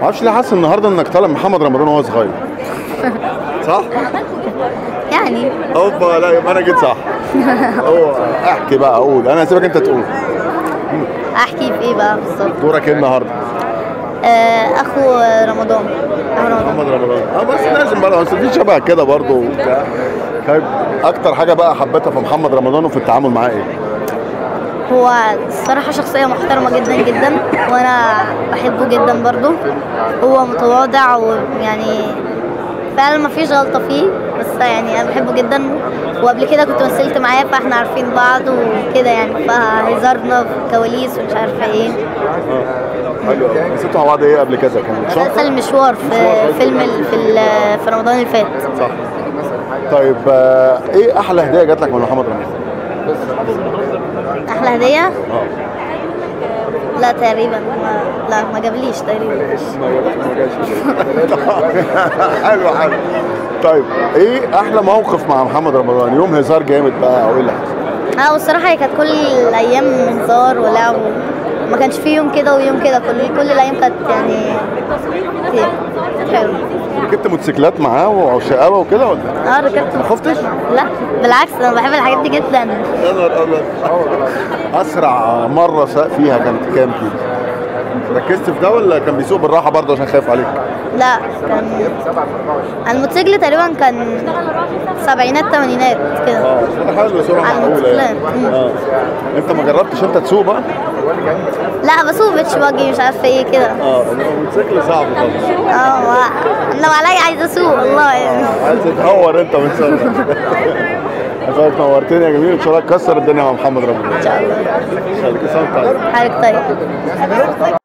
معرفش ليه حاسس النهارده انك طالع محمد رمضان وهو صغير صح؟ يعني اوبا لا يبقى انا جيت صح هو احكي بقى قول انا هسيبك انت تقول احكي في ايه بقى بالظبط دورك ايه النهارده؟ آه، اخو رمضان اخو رمضان محمد رمضان اه بس لازم بقى اصل في شبه كده برضه وبتاع طيب اكتر حاجه بقى حبيتها في محمد رمضان وفي التعامل معاه ايه؟ هو الصراحة شخصية محترمة جدا جدا وانا بحبه جدا برضو هو متواضع ويعني فعلا ما فيش غلطة فيه بس يعني انا بحبه جدا وقبل كده كنت مثلت معاه فاحنا عارفين بعض وكده يعني فهزارنا في الكواليس ومش عارفه ايه حلو قوي مثلتوا مع بعض ايه قبل كده؟ كان شهر مسلسل المشوار في فيلم ال- في ال- في رمضان اللي فات صح طيب آه، ايه احلى هديه جات لك من محمد رمضان؟ احلى هديه اه لا تقريبا ما لا ما جابليش تقريبا حلو حلو طيب ايه احلى موقف مع محمد رمضان يوم هزار جامد بقى او ايه اللي حصل اه والصراحه هي كانت كل الايام هزار ولعب ما كانش في يوم كده ويوم كده كل كل الايام كانت يعني كتير. كانت حلوه ركبت موتوسيكلات معاه وشقاوه وكده ولا اه ركبت ما خفتش؟ لا بالعكس انا بحب الحاجات دي جدا يا نهار ابيض اسرع مره ساق فيها كانت كام كيلو؟ ركزت في ده ولا كان بيسوق بالراحه برضه عشان خايف عليك؟ لا كان الموتوسيكل تقريبا كان سبعينات تمانينات كده اه حلو سرعه على معقوله يعني. الموتوسيكلات. مم. اه انت ما جربتش انت تسوق بقى؟ لا بسوق بيتش باجي مش عارفه ايه كده اه الموتوسيكل صعب طبعا اه ما- لو عليا عايزه اسوق والله يعني عايز تتهور انت من سنة حضرتك نورتني يا جميل ان شاء الله تكسر الدنيا مع محمد رمضان ان شاء الله ان شاء الله كل سنه وانت طيب. حضرتك طيب